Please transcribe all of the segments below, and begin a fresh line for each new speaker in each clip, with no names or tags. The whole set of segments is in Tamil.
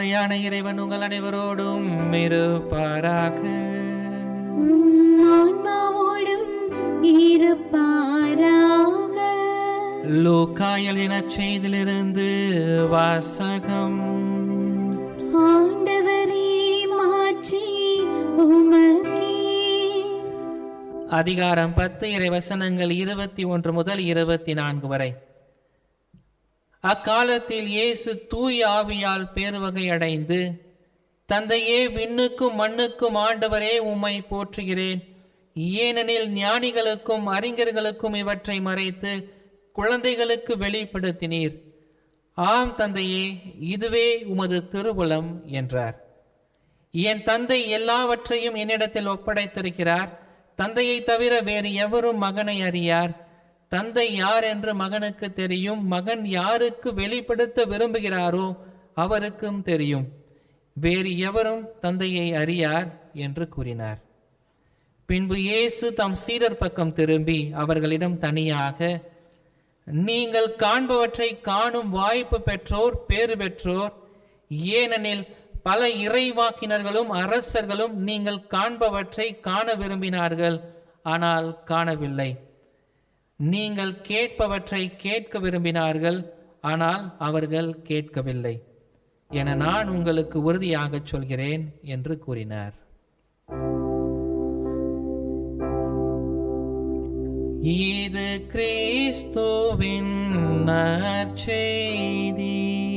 தந்தையான இறைவன் உங்கள் அனைவரோடும் இருப்பாராக
உம் ஆன்மாவோடும் இருப்பாராக
லூக்காயல் என செய்திலிருந்து வாசகம்
ஆண்டவரே மாட்சி உமக்கே
அதிகாரம் பத்து இறை வசனங்கள் இருபத்தி ஒன்று முதல் இருபத்தி நான்கு வரை அக்காலத்தில் இயேசு தூய் ஆவியால் பேருவகை அடைந்து தந்தையே விண்ணுக்கும் மண்ணுக்கும் ஆண்டவரே உம்மை போற்றுகிறேன் ஏனெனில் ஞானிகளுக்கும் அறிஞர்களுக்கும் இவற்றை மறைத்து குழந்தைகளுக்கு வெளிப்படுத்தினீர் ஆம் தந்தையே இதுவே உமது திருவுளம் என்றார் என் தந்தை எல்லாவற்றையும் என்னிடத்தில் ஒப்படைத்திருக்கிறார் தந்தையை தவிர வேறு எவரும் மகனை அறியார் தந்தை யார் என்று மகனுக்கு தெரியும் மகன் யாருக்கு வெளிப்படுத்த விரும்புகிறாரோ அவருக்கும் தெரியும் வேறு எவரும் தந்தையை அறியார் என்று கூறினார் பின்பு இயேசு தம் சீடர் பக்கம் திரும்பி அவர்களிடம் தனியாக நீங்கள் காண்பவற்றை காணும் வாய்ப்பு பெற்றோர் பேறு பெற்றோர் ஏனெனில் பல இறைவாக்கினர்களும் அரசர்களும் நீங்கள் காண்பவற்றை காண விரும்பினார்கள் ஆனால் காணவில்லை நீங்கள் கேட்பவற்றை கேட்க விரும்பினார்கள் ஆனால் அவர்கள் கேட்கவில்லை என நான் உங்களுக்கு உறுதியாகச் சொல்கிறேன் என்று கூறினார் இது கிறிஸ்துவின் நற்செய்தி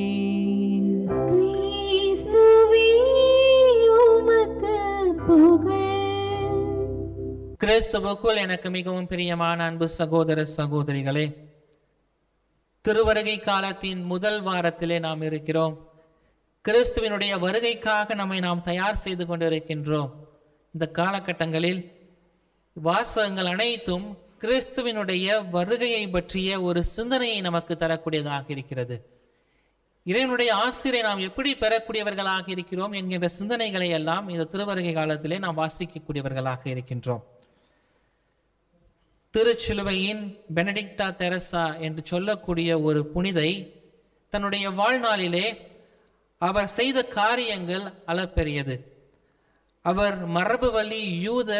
கிறிஸ்துவே உமக்கு புகழ்
கிறிஸ்துவுக்குள் எனக்கு மிகவும் பிரியமான அன்பு சகோதர சகோதரிகளே திருவருகை காலத்தின் முதல் வாரத்திலே நாம் இருக்கிறோம் கிறிஸ்துவினுடைய வருகைக்காக நம்மை நாம் தயார் செய்து கொண்டிருக்கின்றோம் இந்த காலகட்டங்களில் வாசகங்கள் அனைத்தும் கிறிஸ்துவினுடைய வருகையை பற்றிய ஒரு சிந்தனையை நமக்கு தரக்கூடியதாக இருக்கிறது இறைவனுடைய ஆசிரியை நாம் எப்படி பெறக்கூடியவர்களாக இருக்கிறோம் என்கின்ற சிந்தனைகளை எல்லாம் இந்த திருவருகை காலத்திலே நாம் வாசிக்கக்கூடியவர்களாக இருக்கின்றோம் திருச்சிலுவையின் பெனடிக்டா தெரசா என்று சொல்லக்கூடிய ஒரு புனிதை தன்னுடைய வாழ்நாளிலே அவர் செய்த காரியங்கள் அளப்பெரியது அவர் மரபு வழி யூத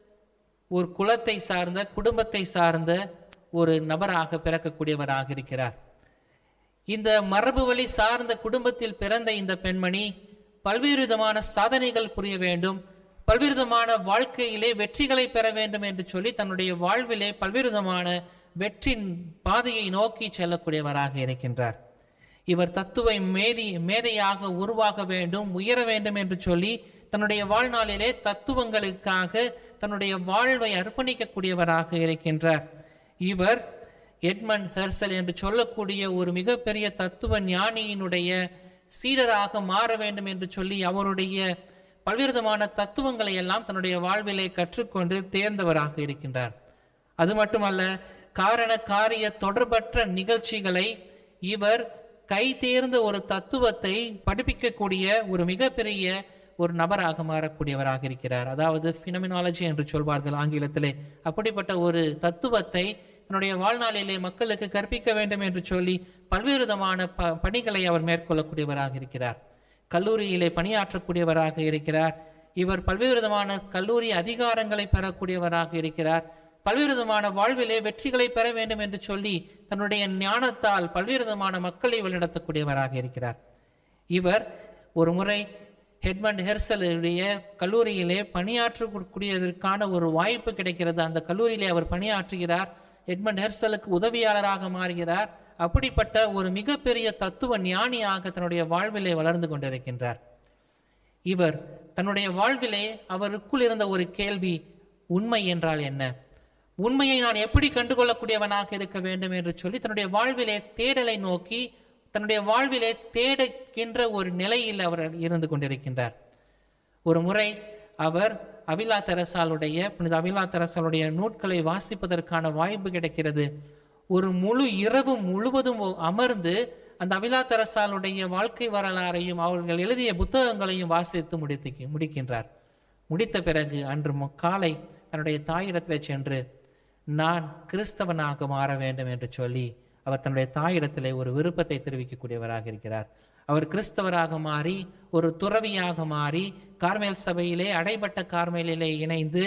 ஒரு குலத்தை சார்ந்த குடும்பத்தை சார்ந்த ஒரு நபராக பிறக்கக்கூடியவராக இருக்கிறார் இந்த மரபு வழி சார்ந்த குடும்பத்தில் பிறந்த இந்த பெண்மணி பல்வேறு விதமான சாதனைகள் புரிய வேண்டும் பல்வேறு விதமான வாழ்க்கையிலே வெற்றிகளை பெற வேண்டும் என்று சொல்லி தன்னுடைய வாழ்விலே பல்வேறு விதமான வெற்றி பாதையை நோக்கி செல்லக்கூடியவராக இருக்கின்றார் இவர் தத்துவ மேதி மேதையாக உருவாக வேண்டும் உயர வேண்டும் என்று சொல்லி தன்னுடைய வாழ்நாளிலே தத்துவங்களுக்காக தன்னுடைய வாழ்வை அர்ப்பணிக்கக்கூடியவராக இருக்கின்றார் இவர் எட்மண்ட் ஹெர்சல் என்று சொல்லக்கூடிய ஒரு மிகப்பெரிய தத்துவ ஞானியினுடைய சீடராக மாற வேண்டும் என்று சொல்லி அவருடைய பல்வேறு விதமான தத்துவங்களை எல்லாம் தன்னுடைய வாழ்விலே கற்றுக்கொண்டு தேர்ந்தவராக இருக்கின்றார் அது மட்டுமல்ல காரண காரிய தொடர்பற்ற நிகழ்ச்சிகளை இவர் கை தேர்ந்த ஒரு தத்துவத்தை படிப்பிக்கக்கூடிய ஒரு மிகப்பெரிய ஒரு நபராக மாறக்கூடியவராக இருக்கிறார் அதாவது பினமினாலஜி என்று சொல்வார்கள் ஆங்கிலத்திலே அப்படிப்பட்ட ஒரு தத்துவத்தை தன்னுடைய வாழ்நாளிலே மக்களுக்கு கற்பிக்க வேண்டும் என்று சொல்லி பல்வேறு விதமான ப பணிகளை அவர் மேற்கொள்ளக்கூடியவராக இருக்கிறார் கல்லூரியிலே பணியாற்றக்கூடியவராக இருக்கிறார் இவர் பல்வேறு விதமான கல்லூரி அதிகாரங்களை பெறக்கூடியவராக இருக்கிறார் பல்வேறு விதமான வாழ்விலே வெற்றிகளை பெற வேண்டும் என்று சொல்லி தன்னுடைய ஞானத்தால் பல்வேறு விதமான மக்களை வழிநடத்தக்கூடியவராக இருக்கிறார் இவர் ஒரு முறை ஹெட்மண்ட் ஹெர்சலுடைய கல்லூரியிலே பணியாற்றக்கூடியதற்கான ஒரு வாய்ப்பு கிடைக்கிறது அந்த கல்லூரியிலே அவர் பணியாற்றுகிறார் எட்மண்ட் ஹெர்சலுக்கு உதவியாளராக மாறுகிறார் அப்படிப்பட்ட ஒரு மிகப்பெரிய தத்துவ ஞானியாக தன்னுடைய வாழ்விலே வளர்ந்து கொண்டிருக்கின்றார் இவர் தன்னுடைய வாழ்விலே அவருக்குள் இருந்த ஒரு கேள்வி உண்மை என்றால் என்ன உண்மையை நான் எப்படி கண்டுகொள்ளக்கூடியவனாக இருக்க வேண்டும் என்று சொல்லி தன்னுடைய வாழ்விலே தேடலை நோக்கி தன்னுடைய வாழ்விலே தேடுகின்ற ஒரு நிலையில் அவர் இருந்து கொண்டிருக்கின்றார் ஒரு முறை அவர் அவிலா தெரசாலுடைய புனித அவிலா தெரசாலுடைய நூட்களை வாசிப்பதற்கான வாய்ப்பு கிடைக்கிறது ஒரு முழு இரவு முழுவதும் அமர்ந்து அந்த அவிலா தெரசாலுடைய வாழ்க்கை வரலாறையும் அவர்கள் எழுதிய புத்தகங்களையும் வாசித்து முடித்து முடிக்கின்றார் முடித்த பிறகு அன்று மு- காலை தன்னுடைய தாயிடத்தில் சென்று நான் கிறிஸ்தவனாக மாற வேண்டும் என்று சொல்லி அவர் தன்னுடைய தாயிடத்திலே ஒரு விருப்பத்தை தெரிவிக்கக்கூடியவராக இருக்கிறார் அவர் கிறிஸ்தவராக மாறி ஒரு துறவியாக மாறி கார்மேல் சபையிலே அடைபட்ட கார்மேலிலே இணைந்து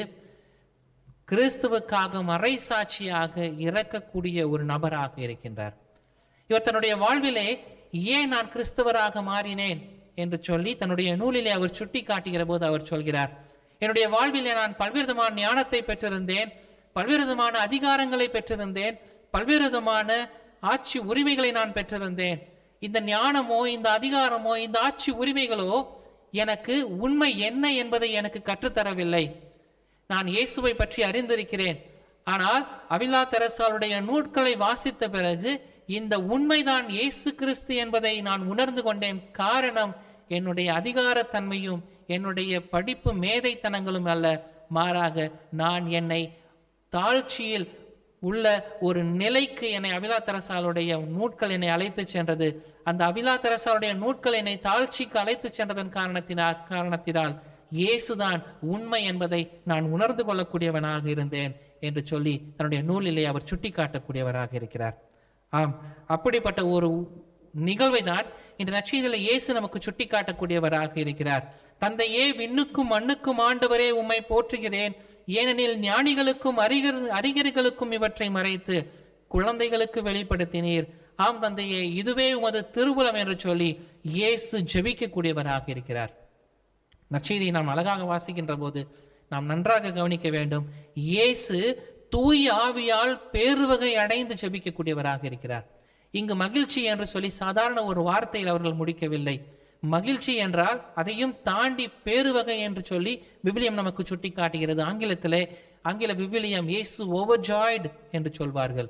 கிறிஸ்துவுக்காக மறைசாட்சியாக இறக்கக்கூடிய ஒரு நபராக இருக்கின்றார் இவர் தன்னுடைய வாழ்விலே ஏன் நான் கிறிஸ்தவராக மாறினேன் என்று சொல்லி தன்னுடைய நூலிலே அவர் சுட்டி காட்டுகிற போது அவர் சொல்கிறார் என்னுடைய வாழ்விலே நான் பல்வேறு விதமான ஞானத்தை பெற்றிருந்தேன் பல்வேறு விதமான அதிகாரங்களை பெற்றிருந்தேன் பல்வேறு விதமான ஆட்சி உரிமைகளை நான் பெற்றிருந்தேன் இந்த ஞானமோ இந்த அதிகாரமோ இந்த ஆட்சி உரிமைகளோ எனக்கு உண்மை என்ன என்பதை எனக்கு கற்றுத்தரவில்லை நான் இயேசுவை பற்றி அறிந்திருக்கிறேன் ஆனால் அவிலா தெரசாளுடைய நூட்களை வாசித்த பிறகு இந்த உண்மைதான் இயேசு கிறிஸ்து என்பதை நான் உணர்ந்து கொண்டேன் காரணம் என்னுடைய அதிகாரத்தன்மையும் என்னுடைய படிப்பு மேதைத்தனங்களும் அல்ல மாறாக நான் என்னை தாழ்ச்சியில் உள்ள ஒரு நிலைக்கு என்னை அபிலா தெரசாலுடைய நூட்கள் என்னை அழைத்து சென்றது அந்த அபிலா தெரசாலுடைய நூட்கள் என்னை தாழ்ச்சிக்கு அழைத்து சென்றதன் காரணத்தினால் காரணத்தினால் இயேசுதான் உண்மை என்பதை நான் உணர்ந்து கொள்ளக்கூடியவனாக இருந்தேன் என்று சொல்லி தன்னுடைய நூலிலே அவர் சுட்டி காட்டக்கூடியவராக இருக்கிறார் ஆம் அப்படிப்பட்ட ஒரு நிகழ்வை தான் இந்த நச்செய்தியில இயேசு நமக்கு சுட்டி காட்டக்கூடியவராக இருக்கிறார் தந்தையே விண்ணுக்கும் மண்ணுக்கும் ஆண்டவரே உம்மை போற்றுகிறேன் ஏனெனில் ஞானிகளுக்கும் அறிகர் அறிஞர்களுக்கும் இவற்றை மறைத்து குழந்தைகளுக்கு வெளிப்படுத்தினீர் ஆம் தந்தையே இதுவே உமது திருவுலம் என்று சொல்லி இயேசு ஜெபிக்கக்கூடியவராக இருக்கிறார் நற்செய்தியை நாம் அழகாக வாசிக்கின்ற போது நாம் நன்றாக கவனிக்க வேண்டும் இயேசு தூய் ஆவியால் பேருவகை அடைந்து ஜெபிக்கக்கூடியவராக இருக்கிறார் இங்கு மகிழ்ச்சி என்று சொல்லி சாதாரண ஒரு வார்த்தையில் அவர்கள் முடிக்கவில்லை மகிழ்ச்சி என்றால் அதையும் தாண்டி பேருவகை என்று சொல்லி விவிலியம் நமக்கு சுட்டி காட்டுகிறது ஆங்கிலத்திலே ஆங்கில விவிலியம் இயேசு ஓவர்ஜாய்டு என்று சொல்வார்கள்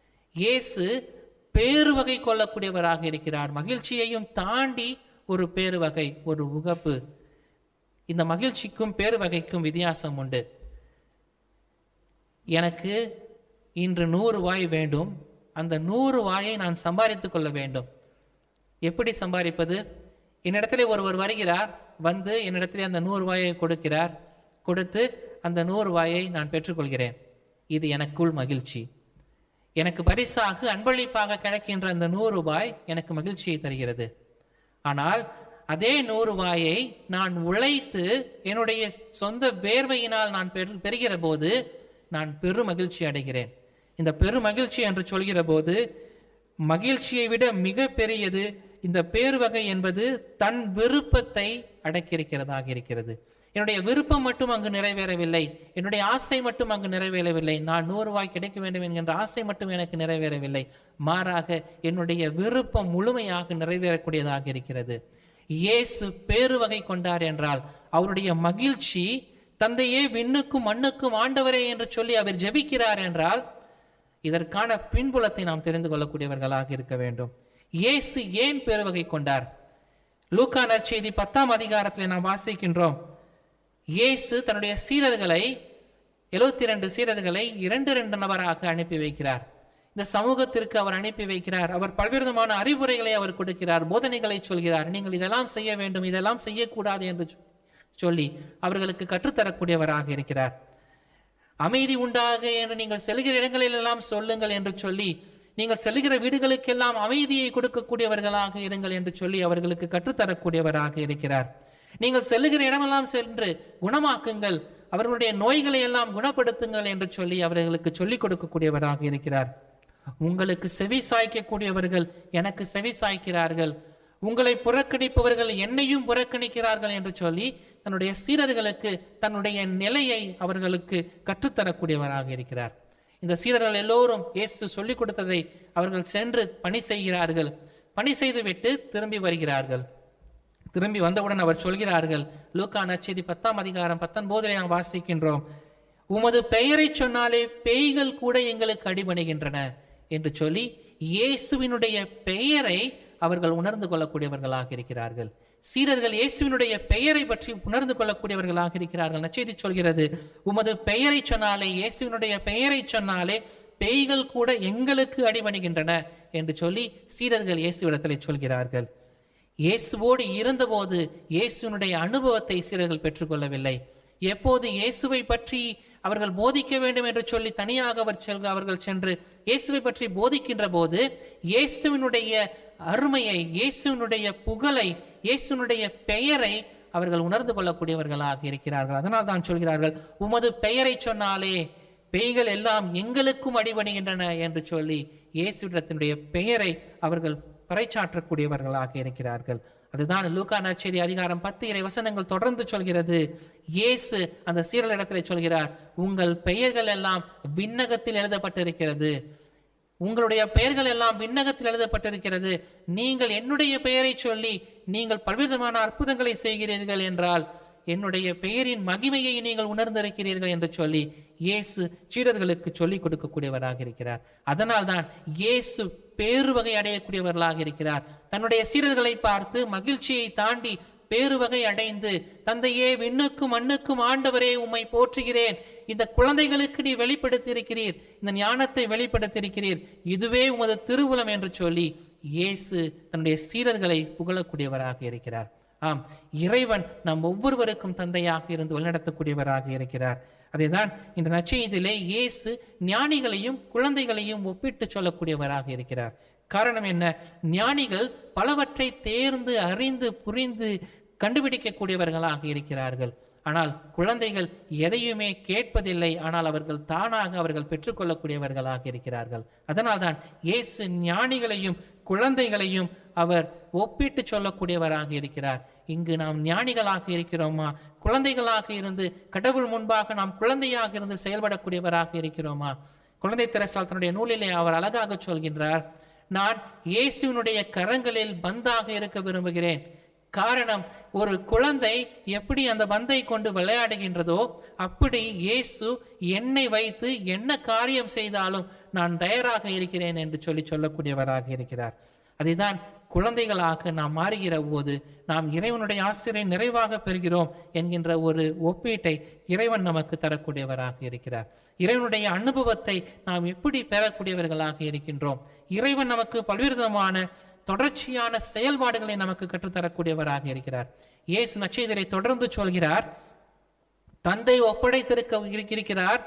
இயேசு பேருவகை கொள்ளக்கூடியவராக இருக்கிறார் மகிழ்ச்சியையும் தாண்டி ஒரு பேருவகை ஒரு உகப்பு இந்த மகிழ்ச்சிக்கும் பேரு வகைக்கும் வித்தியாசம் உண்டு எனக்கு இன்று நூறு வாய் வேண்டும் அந்த நூறு வாயை நான் சம்பாதித்துக் கொள்ள வேண்டும் எப்படி சம்பாதிப்பது என்னிடத்திலே ஒருவர் வருகிறார் வந்து என்னிடத்திலே அந்த நூறு வாயை கொடுக்கிறார் கொடுத்து அந்த நூறு வாயை நான் பெற்றுக்கொள்கிறேன் இது எனக்குள் மகிழ்ச்சி எனக்கு பரிசாக அன்பளிப்பாக கிடைக்கின்ற அந்த நூறு ரூபாய் எனக்கு மகிழ்ச்சியை தருகிறது ஆனால் அதே நூறு ரூபாயை நான் உழைத்து என்னுடைய சொந்த வேர்வையினால் நான் பெறு பெறுகிற போது நான் பெரு மகிழ்ச்சி அடைகிறேன் இந்த பெரு மகிழ்ச்சி என்று சொல்கிற போது மகிழ்ச்சியை விட மிக பெரியது இந்த பேருவகை என்பது தன் விருப்பத்தை அடக்கியிருக்கிறதாக இருக்கிறது என்னுடைய விருப்பம் மட்டும் அங்கு நிறைவேறவில்லை என்னுடைய ஆசை மட்டும் அங்கு நிறைவேறவில்லை நான் நூறு ரூபாய் கிடைக்க வேண்டும் என்கின்ற ஆசை மட்டும் எனக்கு நிறைவேறவில்லை மாறாக என்னுடைய விருப்பம் முழுமையாக நிறைவேறக்கூடியதாக இருக்கிறது இயேசு பேருவகை கொண்டார் என்றால் அவருடைய மகிழ்ச்சி தந்தையே விண்ணுக்கும் மண்ணுக்கும் ஆண்டவரே என்று சொல்லி அவர் ஜெபிக்கிறார் என்றால் இதற்கான பின்புலத்தை நாம் தெரிந்து கொள்ளக்கூடியவர்களாக இருக்க வேண்டும் இயேசு ஏன் பேருவகை கொண்டார் லூக்கா நற்செய்தி பத்தாம் அதிகாரத்தில் நாம் வாசிக்கின்றோம் இயேசு தன்னுடைய சீடர்களை எழுபத்தி இரண்டு சீடர்களை இரண்டு இரண்டு நபராக அனுப்பி வைக்கிறார் இந்த சமூகத்திற்கு அவர் அனுப்பி வைக்கிறார் அவர் பல்வேறு விதமான அறிவுரைகளை அவர் கொடுக்கிறார் போதனைகளை சொல்கிறார் நீங்கள் இதெல்லாம் செய்ய வேண்டும் இதெல்லாம் செய்யக்கூடாது என்று சொ- சொல்லி அவர்களுக்கு கற்றுத்தரக்கூடியவராக இருக்கிறார் அமைதி உண்டாக என்று நீங்கள் செல்கிற இடங்களிலெல்லாம் சொல்லுங்கள் என்று சொல்லி நீங்கள் செல்கிற வீடுகளுக்கெல்லாம் அமைதியை கொடுக்கக்கூடியவர்களாக இருங்கள் என்று சொல்லி அவர்களுக்கு கற்றுத்தரக்கூடியவராக இருக்கிறார் நீங்கள் செல்லுகிற இடமெல்லாம் சென்று குணமாக்குங்கள் அவர்களுடைய நோய்களை எல்லாம் குணப்படுத்துங்கள் என்று சொல்லி அவர்களுக்கு சொல்லிக் கொடுக்கக்கூடியவராக இருக்கிறார் உங்களுக்கு செவி சாய்க்கக்கூடியவர்கள் எனக்கு செவி சாய்க்கிறார்கள் உங்களை புறக்கணிப்பவர்கள் என்னையும் புறக்கணிக்கிறார்கள் என்று சொல்லி தன்னுடைய சீடர்களுக்கு தன்னுடைய நிலையை அவர்களுக்கு கற்றுத்தரக்கூடியவராக இருக்கிறார் இந்த சீடர்கள் எல்லோரும் இயேசு சொல்லிக் கொடுத்ததை அவர்கள் சென்று பணி செய்கிறார்கள் பணி செய்துவிட்டு திரும்பி வருகிறார்கள் திரும்பி வந்தவுடன் அவர் சொல்கிறார்கள் லூக்கா நற்செய்தி பத்தாம் அதிகாரம் பத்தொன்பதிலே நாம் வாசிக்கின்றோம் உமது பெயரை சொன்னாலே பேய்கள் கூட எங்களுக்கு அடிபணிகின்றன என்று சொல்லி இயேசுவினுடைய பெயரை அவர்கள் உணர்ந்து கொள்ளக்கூடியவர்களாக இருக்கிறார்கள் சீடர்கள் இயேசுவினுடைய பெயரை பற்றி உணர்ந்து கொள்ளக்கூடியவர்களாக இருக்கிறார்கள் நற்செய்தி சொல்கிறது உமது பெயரை சொன்னாலே இயேசுவினுடைய பெயரை சொன்னாலே பேய்கள் கூட எங்களுக்கு அடிபணிகின்றன என்று சொல்லி சீடர்கள் இயேசுவிடத்திலே சொல்கிறார்கள் இயேசுவோடு இருந்தபோது இயேசுனுடைய அனுபவத்தை சீடர்கள் பெற்றுக்கொள்ளவில்லை எப்போது இயேசுவை பற்றி அவர்கள் போதிக்க வேண்டும் என்று சொல்லி தனியாக அவர் செல் அவர்கள் சென்று இயேசுவை பற்றி போதிக்கின்ற போது இயேசுவினுடைய அருமையை இயேசுவினுடைய புகழை இயேசுவினுடைய பெயரை அவர்கள் உணர்ந்து கொள்ளக்கூடியவர்களாக இருக்கிறார்கள் அதனால் தான் சொல்கிறார்கள் உமது பெயரை சொன்னாலே பேய்கள் எல்லாம் எங்களுக்கும் அடிபணிகின்றன என்று சொல்லி இயேசுவிடத்தினுடைய பெயரை அவர்கள் பறைச்சாற்றக்கூடியவர்களாக இருக்கிறார்கள் அதுதான் லூக்கா நற்செய்தி அதிகாரம் பத்து இறை வசனங்கள் தொடர்ந்து சொல்கிறது இயேசு அந்த சீரலிடத்தில் சொல்கிறார் உங்கள் பெயர்கள் எல்லாம் விண்ணகத்தில் எழுதப்பட்டிருக்கிறது உங்களுடைய பெயர்கள் எல்லாம் விண்ணகத்தில் எழுதப்பட்டிருக்கிறது நீங்கள் என்னுடைய பெயரை சொல்லி நீங்கள் பல்விதமான அற்புதங்களை செய்கிறீர்கள் என்றால் என்னுடைய பெயரின் மகிமையை நீங்கள் உணர்ந்திருக்கிறீர்கள் என்று சொல்லி இயேசு சீடர்களுக்கு சொல்லிக் கொடுக்கக்கூடியவராக இருக்கிறார் அதனால்தான் இயேசு பேருவகை அடையக்கூடியவர்களாக இருக்கிறார் தன்னுடைய சீடர்களை பார்த்து மகிழ்ச்சியை தாண்டி பேருவகை அடைந்து தந்தையே விண்ணுக்கும் மண்ணுக்கும் ஆண்டவரே உம்மை போற்றுகிறேன் இந்த குழந்தைகளுக்கு நீ வெளிப்படுத்தியிருக்கிறீர் இந்த ஞானத்தை வெளிப்படுத்தியிருக்கிறீர் இதுவே உமது திருவுளம் என்று சொல்லி இயேசு தன்னுடைய சீடர்களை புகழக்கூடியவராக இருக்கிறார் ஆம் இறைவன் நம் ஒவ்வொருவருக்கும் தந்தையாக இருந்து வழிநடத்தக்கூடியவராக இருக்கிறார் அதேதான் இந்த நச்செய்தியிலே இயேசு ஞானிகளையும் குழந்தைகளையும் ஒப்பிட்டு சொல்லக்கூடியவராக இருக்கிறார் காரணம் என்ன ஞானிகள் பலவற்றை தேர்ந்து அறிந்து புரிந்து கண்டுபிடிக்கக்கூடியவர்களாக இருக்கிறார்கள் ஆனால் குழந்தைகள் எதையுமே கேட்பதில்லை ஆனால் அவர்கள் தானாக அவர்கள் பெற்றுக்கொள்ளக்கூடியவர்களாக இருக்கிறார்கள் அதனால்தான் இயேசு ஞானிகளையும் குழந்தைகளையும் அவர் ஒப்பிட்டு சொல்லக்கூடியவராக இருக்கிறார் இங்கு நாம் ஞானிகளாக இருக்கிறோமா குழந்தைகளாக இருந்து கடவுள் முன்பாக நாம் குழந்தையாக இருந்து செயல்படக்கூடியவராக இருக்கிறோமா குழந்தை திரசால் தன்னுடைய நூலிலே அவர் அழகாக சொல்கின்றார் நான் இயேசுவினுடைய கரங்களில் பந்தாக இருக்க விரும்புகிறேன் காரணம் ஒரு குழந்தை எப்படி அந்த பந்தை கொண்டு விளையாடுகின்றதோ அப்படி இயேசு என்னை வைத்து என்ன காரியம் செய்தாலும் நான் தயாராக இருக்கிறேன் என்று சொல்லி சொல்லக்கூடியவராக இருக்கிறார் அதைதான் குழந்தைகளாக நாம் மாறுகிற போது நாம் இறைவனுடைய ஆசிரியை நிறைவாக பெறுகிறோம் என்கின்ற ஒரு ஒப்பீட்டை இறைவன் நமக்கு தரக்கூடியவராக இருக்கிறார் இறைவனுடைய அனுபவத்தை நாம் எப்படி பெறக்கூடியவர்களாக இருக்கின்றோம் இறைவன் நமக்கு பல்வேறு விதமான தொடர்ச்சியான செயல்பாடுகளை நமக்கு கற்றுத்தரக்கூடியவராக இருக்கிறார் இயேசு நச்செய்தரை தொடர்ந்து சொல்கிறார் தந்தை ஒப்படைத்திருக்க இருக்கிறார்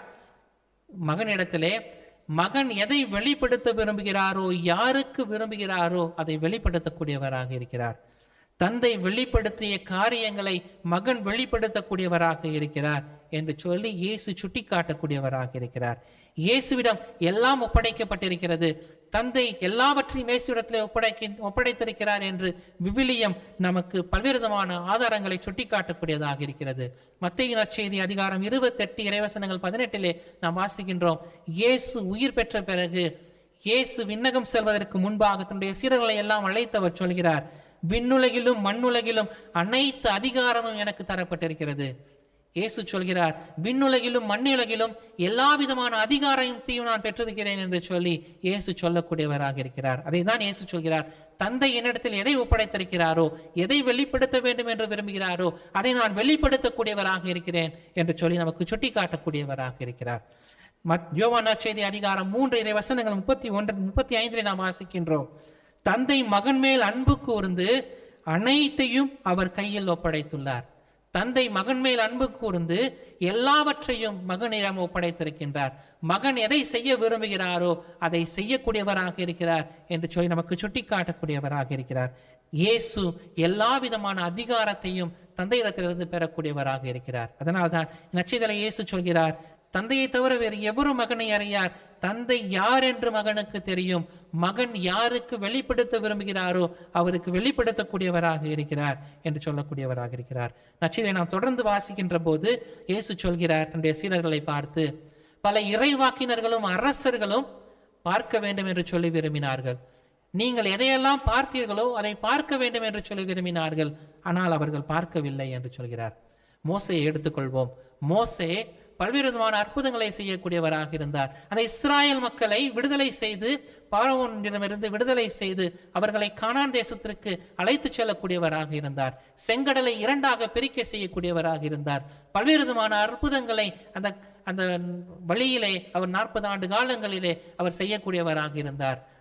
மகனிடத்திலே மகன் எதை வெளிப்படுத்த விரும்புகிறாரோ யாருக்கு விரும்புகிறாரோ அதை வெளிப்படுத்தக்கூடியவராக இருக்கிறார் தந்தை வெளிப்படுத்திய காரியங்களை மகன் வெளிப்படுத்தக்கூடியவராக இருக்கிறார் என்று சொல்லி இயேசு சுட்டிக்காட்டக்கூடியவராக இருக்கிறார் இயேசுவிடம் எல்லாம் ஒப்படைக்கப்பட்டிருக்கிறது தந்தை எல்லாவற்றையும் இயேசுவிடத்திலே ஒப்படைக்க ஒப்படைத்திருக்கிறார் என்று விவிலியம் நமக்கு பல்வேறு விதமான ஆதாரங்களை சுட்டிக்காட்டக்கூடியதாக இருக்கிறது மத்திய நற்செய்தி அதிகாரம் இருபத்தெட்டு இறைவசனங்கள் பதினெட்டிலே நாம் வாசிக்கின்றோம் இயேசு உயிர் பெற்ற பிறகு இயேசு விண்ணகம் செல்வதற்கு முன்பாக தன்னுடைய சீடர்களை எல்லாம் அழைத்தவர் சொல்கிறார் விண்ணுலகிலும் மண்ணுலகிலும் அனைத்து அதிகாரமும் எனக்கு தரப்பட்டிருக்கிறது இயேசு சொல்கிறார் விண்ணுலகிலும் மண்ணுலகிலும் எல்லா விதமான அதிகாரத்தையும் நான் பெற்றிருக்கிறேன் என்று சொல்லி இயேசு சொல்லக்கூடியவராக இருக்கிறார் அதை தான் இயேசு சொல்கிறார் தந்தை என்னிடத்தில் எதை ஒப்படைத்திருக்கிறாரோ எதை வெளிப்படுத்த வேண்டும் என்று விரும்புகிறாரோ அதை நான் வெளிப்படுத்தக்கூடியவராக இருக்கிறேன் என்று சொல்லி நமக்கு சுட்டி காட்டக்கூடியவராக இருக்கிறார் மத் யோவான் செய்தி அதிகாரம் மூன்று இறை வசனங்கள் முப்பத்தி ஒன்று முப்பத்தி ஐந்தில் நாம் வாசிக்கின்றோம் தந்தை மகன் மேல் அன்பு கூர்ந்து அனைத்தையும் அவர் கையில் ஒப்படைத்துள்ளார் தந்தை மகன் மேல் அன்பு கூர்ந்து எல்லாவற்றையும் மகனிடம் ஒப்படைத்திருக்கின்றார் மகன் எதை செய்ய விரும்புகிறாரோ அதை செய்யக்கூடியவராக இருக்கிறார் என்று சொல்லி நமக்கு சுட்டிக்காட்டக்கூடியவராக இருக்கிறார் இயேசு எல்லா விதமான அதிகாரத்தையும் தந்தையிடத்திலிருந்து பெறக்கூடியவராக இருக்கிறார் அதனால்தான் நச்சிதலை இயேசு சொல்கிறார் தந்தையை தவிர வேறு எவரும் மகனை அறியார் தந்தை யார் என்று மகனுக்கு தெரியும் மகன் யாருக்கு வெளிப்படுத்த விரும்புகிறாரோ அவருக்கு வெளிப்படுத்தக்கூடியவராக இருக்கிறார் என்று சொல்லக்கூடியவராக இருக்கிறார் நச்சிதை நாம் தொடர்ந்து வாசிக்கின்ற போது இயேசு சொல்கிறார் தன்னுடைய சீடர்களை பார்த்து பல இறைவாக்கினர்களும் அரசர்களும் பார்க்க வேண்டும் என்று சொல்லி விரும்பினார்கள் நீங்கள் எதையெல்லாம் பார்த்தீர்களோ அதை பார்க்க வேண்டும் என்று சொல்லி விரும்பினார்கள் ஆனால் அவர்கள் பார்க்கவில்லை என்று சொல்கிறார் மோசையை எடுத்துக்கொள்வோம் மோசே பல்வேறு விதமான அற்புதங்களை செய்யக்கூடியவராக இருந்தார் அந்த இஸ்ராயல் மக்களை விடுதலை செய்து பார்வோனிடமிருந்து விடுதலை செய்து அவர்களை கானான் தேசத்திற்கு அழைத்து செல்லக்கூடியவராக இருந்தார் செங்கடலை இரண்டாக பிரிக்க செய்யக்கூடியவராக இருந்தார் பல்வேறு விதமான அற்புதங்களை அந்த அந்த வழியிலே அவர் நாற்பது ஆண்டு காலங்களிலே அவர் செய்யக்கூடியவராக இருந்தார்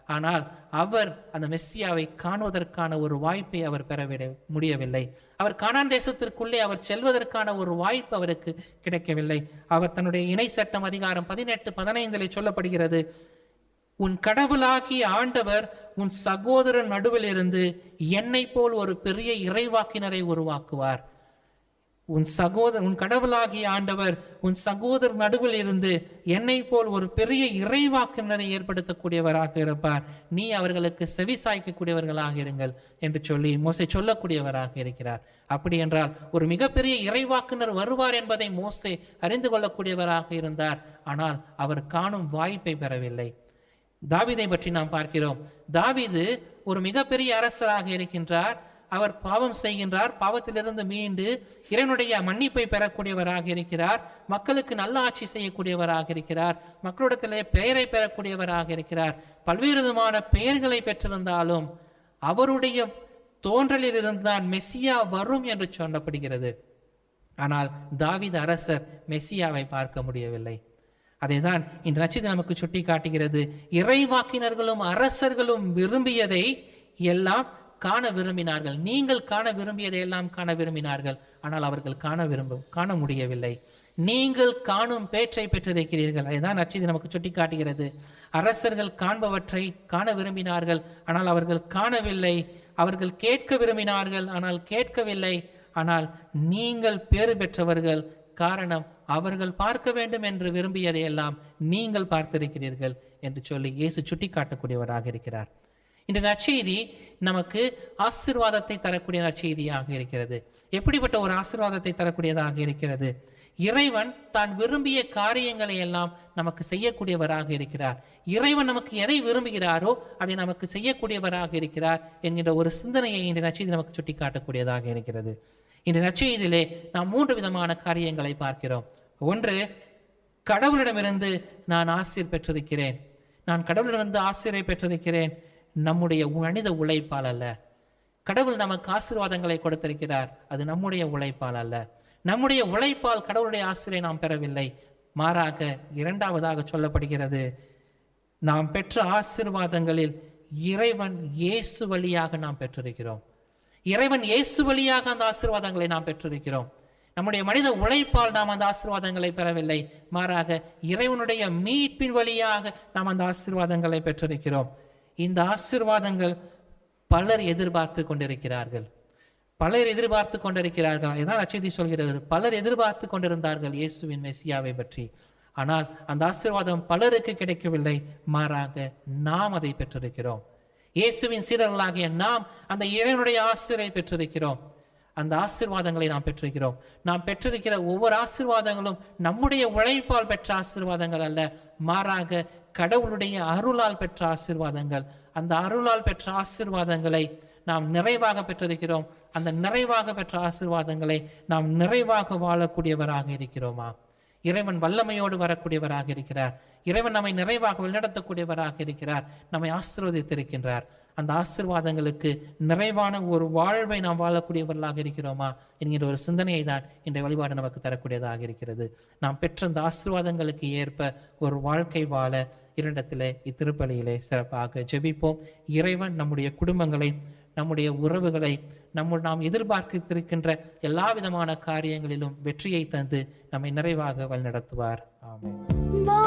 ஆனால் அவர் அந்த மெஸ்ஸியாவை காணுவதற்கான ஒரு வாய்ப்பை அவர் பெற விட- முடியவில்லை அவர் கானான் தேசத்திற்குள்ளே அவர் செல்வதற்கான ஒரு வாய்ப்பு அவருக்கு கிடைக்கவில்லை அவர் தன்னுடைய இணை சட்டம் அதிகாரம் பதினெட்டு பதினைந்திலே சொல்லப்படுகிறது உன் கடவுளாகிய ஆண்டவர் உன் சகோதரன் நடுவில் இருந்து என்னை போல் ஒரு பெரிய இறைவாக்கினரை உருவாக்குவார் உன் சகோதர உன் கடவுளாகிய ஆண்டவர் உன் சகோதரர் நடுவில் இருந்து என்னை போல் ஒரு பெரிய இறைவாக்கினரை ஏற்படுத்தக்கூடியவராக இருப்பார் நீ அவர்களுக்கு செவி சாய்க்கக்கூடியவர்களாக இருங்கள் என்று சொல்லி மோசே சொல்லக்கூடியவராக இருக்கிறார் அப்படி என்றால் ஒரு மிகப்பெரிய இறைவாக்குனர் வருவார் என்பதை மோசே அறிந்து கொள்ளக்கூடியவராக இருந்தார் ஆனால் அவர் காணும் வாய்ப்பை பெறவில்லை தாவீதை பற்றி நாம் பார்க்கிறோம் தாவீது ஒரு மிகப்பெரிய அரசராக இருக்கின்றார் அவர் பாவம் செய்கின்றார் பாவத்திலிருந்து மீண்டு இறைவனுடைய மன்னிப்பை பெறக்கூடியவராக இருக்கிறார் மக்களுக்கு நல்ல ஆட்சி செய்யக்கூடியவராக இருக்கிறார் மக்களிடத்திலே பெயரை பெறக்கூடியவராக இருக்கிறார் பல்வேறு விதமான பெயர்களை பெற்றிருந்தாலும் அவருடைய தோன்றலில் இருந்துதான் மெஸ்ஸியா வரும் என்று சொல்லப்படுகிறது ஆனால் தாவீது அரசர் மெஸ்ஸியாவை பார்க்க முடியவில்லை அதைதான் இந்த நட்சத்திரம் நமக்கு சுட்டி காட்டுகிறது இறைவாக்கினர்களும் அரசர்களும் விரும்பியதை எல்லாம் காண விரும்பினார்கள் நீங்கள் காண விரும்பியதை எல்லாம் காண விரும்பினார்கள் ஆனால் அவர்கள் காண விரும்பும் காண முடியவில்லை நீங்கள் காணும் பேற்றை பெற்றிருக்கிறீர்கள் அதுதான் நட்சத்திரம் நமக்கு சுட்டி காட்டுகிறது அரசர்கள் காண்பவற்றை காண விரும்பினார்கள் ஆனால் அவர்கள் காணவில்லை அவர்கள் கேட்க விரும்பினார்கள் ஆனால் கேட்கவில்லை ஆனால் நீங்கள் பேறு பெற்றவர்கள் காரணம் அவர்கள் பார்க்க வேண்டும் என்று விரும்பியதையெல்லாம் நீங்கள் பார்த்திருக்கிறீர்கள் என்று சொல்லி இயேசு சுட்டி காட்டக்கூடியவராக இருக்கிறார் இந்த நற்செய்தி நமக்கு ஆசீர்வாதத்தை தரக்கூடிய நற்செய்தியாக இருக்கிறது எப்படிப்பட்ட ஒரு ஆசீர்வாதத்தை தரக்கூடியதாக இருக்கிறது இறைவன் தான் விரும்பிய காரியங்களை எல்லாம் நமக்கு செய்யக்கூடியவராக இருக்கிறார் இறைவன் நமக்கு எதை விரும்புகிறாரோ அதை நமக்கு செய்யக்கூடியவராக இருக்கிறார் என்கின்ற ஒரு சிந்தனையை இந்த நற்செய்தி நமக்கு சுட்டி காட்டக்கூடியதாக இருக்கிறது இந்த நற்செய்தியிலே நாம் மூன்று விதமான காரியங்களை பார்க்கிறோம் ஒன்று கடவுளிடமிருந்து நான் ஆசிர் பெற்றிருக்கிறேன் நான் கடவுளிடமிருந்து ஆசிரை பெற்றிருக்கிறேன் நம்முடைய மனித உழைப்பால் அல்ல கடவுள் நமக்கு ஆசீர்வாதங்களை கொடுத்திருக்கிறார் அது நம்முடைய உழைப்பால் அல்ல நம்முடைய உழைப்பால் கடவுளுடைய ஆசிரியை நாம் பெறவில்லை மாறாக இரண்டாவதாக சொல்லப்படுகிறது நாம் பெற்ற ஆசீர்வாதங்களில் இறைவன் இயேசு வழியாக நாம் பெற்றிருக்கிறோம் இறைவன் இயேசு வழியாக அந்த ஆசீர்வாதங்களை நாம் பெற்றிருக்கிறோம் நம்முடைய மனித உழைப்பால் நாம் அந்த ஆசீர்வாதங்களை பெறவில்லை மாறாக இறைவனுடைய மீட்பின் வழியாக நாம் அந்த ஆசீர்வாதங்களை பெற்றிருக்கிறோம் இந்த ஆசீர்வாதங்கள் பலர் எதிர்பார்த்து கொண்டிருக்கிறார்கள் பலர் எதிர்பார்த்து கொண்டிருக்கிறார்கள் இதான் நச்செய்தி சொல்கிறது பலர் எதிர்பார்த்து கொண்டிருந்தார்கள் இயேசுவின் மெசியாவை பற்றி ஆனால் அந்த ஆசீர்வாதம் பலருக்கு கிடைக்கவில்லை மாறாக நாம் அதை பெற்றிருக்கிறோம் இயேசுவின் சீடர்களாகிய நாம் அந்த இறைவனுடைய ஆசிரை பெற்றிருக்கிறோம் அந்த ஆசீர்வாதங்களை நாம் பெற்றிருக்கிறோம் நாம் பெற்றிருக்கிற ஒவ்வொரு ஆசீர்வாதங்களும் நம்முடைய உழைப்பால் பெற்ற ஆசீர்வாதங்கள் அல்ல மாறாக கடவுளுடைய அருளால் பெற்ற ஆசீர்வாதங்கள் அந்த அருளால் பெற்ற ஆசீர்வாதங்களை நாம் நிறைவாக பெற்றிருக்கிறோம் அந்த நிறைவாக பெற்ற ஆசீர்வாதங்களை நாம் நிறைவாக வாழக்கூடியவராக இருக்கிறோமா இறைவன் வல்லமையோடு வரக்கூடியவராக இருக்கிறார் இறைவன் நம்மை நிறைவாக வழிநடத்தக்கூடியவராக இருக்கிறார் நம்மை ஆசீர்வதித்திருக்கின்றார் அந்த ஆசீர்வாதங்களுக்கு நிறைவான ஒரு வாழ்வை நாம் வாழக்கூடியவர்களாக இருக்கிறோமா என்கிற ஒரு சிந்தனையை தான் இன்றைய வழிபாடு நமக்கு தரக்கூடியதாக இருக்கிறது நாம் பெற்ற அந்த ஆசீர்வாதங்களுக்கு ஏற்ப ஒரு வாழ்க்கை வாழ இரண்டத்திலே இத்திருப்பலியிலே சிறப்பாக ஜெபிப்போம் இறைவன் நம்முடைய குடும்பங்களை நம்முடைய உறவுகளை நம்ம நாம் எதிர்பார்த்திருக்கின்ற எல்லா விதமான காரியங்களிலும் வெற்றியை தந்து நம்மை நிறைவாக வழிநடத்துவார் ஆமென்
வா